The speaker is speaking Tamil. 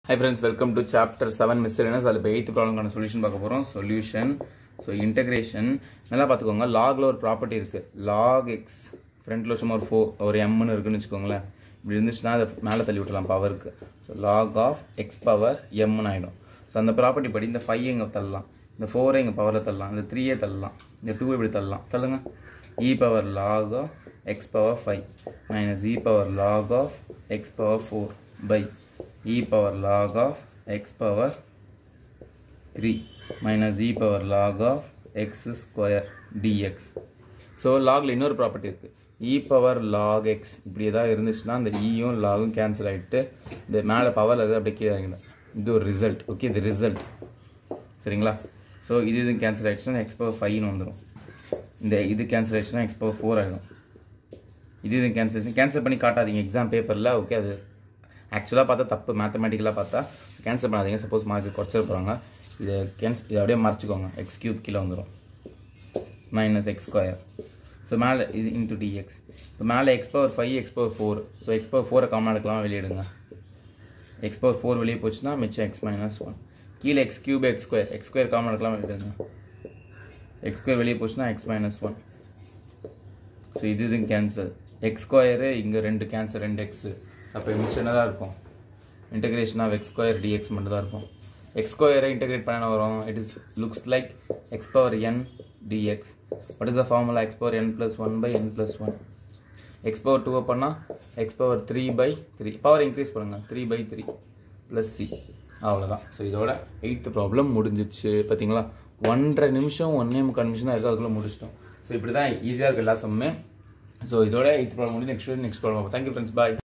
high friends welcome to chapter seven மிஸ்டர்னஸ் அதில் இப்போ எயித்து ப்ராப்ளம்கான சொல்யூஷன் பார்க்க போகிறோம் சொல்யூஷன் ஸோ இன்டகிரேஷன் நல்லா பார்த்துக்கோங்க லாகில் ஒரு ப்ராப்பர்ட்டி இருக்குது லாக் எக்ஸ் ஃப்ரண்ட்டில் சும்மா ஒரு ஃபோ ஒரு எம்னு இருக்குன்னு வச்சுக்கோங்களேன் இப்படி இருந்துச்சுன்னா அதை மேலே தள்ளி விட்டலாம் பவருக்கு so log of x power எம்னு ஆகிடும் ஸோ அந்த ப்ராப்பர்ட்டி படி இந்த ஃபைவ் இங்கே தள்ளலாம் இந்த ஃபோரை இங்கே பவரில் தள்ளலாம் இந்த த்ரீயே தள்ளலாம் இந்த டூ இப்படி தள்ளலாம் தள்ளுங்க e power log of x power five minus e power log of x power four by e power log of x power 3 minus e power log of x square dx so லாகில் இன்னொரு ப்ராப்பர்ட்டி இருக்குது இ பவர் லாக் எக்ஸ் இப்படி ஏதாவது இருந்துச்சுன்னா அந்த ஈயும் லாகும் கேன்சல் ஆகிட்டு இந்த மேலே பவரில் இருக்குது அப்படியே கீழே இறங்கிடும் இது ஒரு ரிசல்ட் ஓகே இது ரிசல்ட் சரிங்களா ஸோ இது இது கேன்சல் ஆகிடுச்சுன்னா எக்ஸ் பவர் ஃபைவ்னு வந்துடும் இந்த இது கேன்சல் ஆகிடுச்சுன்னா எக்ஸ் பவர் ஃபோர் ஆகிடும் இது இது கேன்சல் கேன்சல் பண்ணி காட்டாதீங்க எக்ஸாம் பேப்பரில் ஓகே அது ஆக்சுவலாக பார்த்தா தப்பு மேத்தமெட்டிக்கலாக பார்த்தா கேன்சல் பண்ணாதீங்க சப்போஸ் மார்க் குறைச்சிட போகிறாங்க இதை கேன்சல் இதை அப்படியே மறைச்சிக்கோங்க எக்ஸ் கியூப் கீழே வந்துடும் மைனஸ் எக்ஸ் ஸ்கொயர் ஸோ மேலே இது இன்ட்டு டிஎக்ஸ் இப்போ மேலே x power five x power four so x power ஃபோரை காமன் எடுக்கலாம் வெளியிடுங்க எக்ஸ் பவர் ஃபோர் வெளியே போச்சுன்னா மிச்சம் எக்ஸ் மைனஸ் ஒன் கீழே x cube x square x square common எடுக்கலாம் வெளியிடுங்க எக்ஸ் ஸ்கொயர் வெளியே போச்சுன்னா எக்ஸ் மைனஸ் ஒன் ஸோ இது இது கேன்சல் எக்ஸ் ஸ்கொயரு இங்கே ரெண்டு கேன்சல் ரெண்டு எக்ஸு அப்போ மிச்சம் என்ன தான் இருக்கும் integration of x square dx மட்டும் தான் இருக்கும் எக்ஸ் ஸ்கொயரை இன்டகிரேட் பண்ண வரும் it is looks like x power n dx what is the formula x power n plus one by n plus one x power டூவை பண்ணால் x power three by three power increase பண்ணுங்கள் three by three plus C அவ்வளோதான் ஸோ இதோட எயித்து ப்ராப்ளம் முடிஞ்சிச்சு பார்த்தீங்களா ஒன்றரை நிமிஷம் ஒன்றே முக்கால் நிமிஷம் தான் இருக்குது அதுக்குள்ளே முடிச்சிட்டோம் ஸோ இப்படி தான் ஈஸியாக இருக்குது எல்லா சம்மே ஸோ இதோட எயித்து ப்ராப்ளம் முடிஞ்சு next next problem thank you friends பாய்